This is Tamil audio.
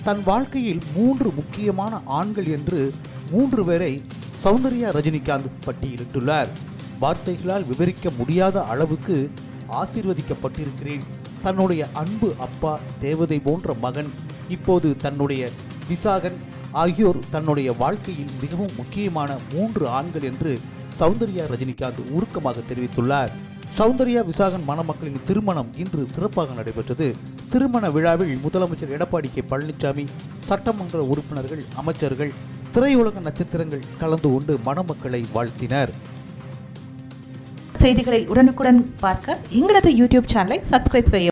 தன் வாழ்க்கையில் மூன்று முக்கியமான ஆண்கள் என்று மூன்று பேரை சௌந்தர்யா ரஜினிகாந்த் பட்டியலிட்டுள்ளார் வார்த்தைகளால் விவரிக்க முடியாத அளவுக்கு ஆசீர்வதிக்கப்பட்டிருக்கிறேன் தன்னுடைய அன்பு அப்பா தேவதை போன்ற மகன் இப்போது தன்னுடைய விசாகன் ஆகியோர் தன்னுடைய வாழ்க்கையில் மிகவும் முக்கியமான மூன்று ஆண்கள் என்று சௌந்தர்யா ரஜினிகாந்த் உருக்கமாக தெரிவித்துள்ளார் சௌந்தர்யா விசாகன் மணமக்களின் திருமணம் இன்று சிறப்பாக நடைபெற்றது திருமண விழாவில் முதலமைச்சர் எடப்பாடி கே பழனிசாமி சட்டமன்ற உறுப்பினர்கள் அமைச்சர்கள் திரையுலக நட்சத்திரங்கள் கலந்து கொண்டு மணமக்களை வாழ்த்தினர் செய்திகளை உடனுக்குடன் பார்க்க எங்களது யூடியூப் சேனலை சப்ஸ்கிரைப் செய்ய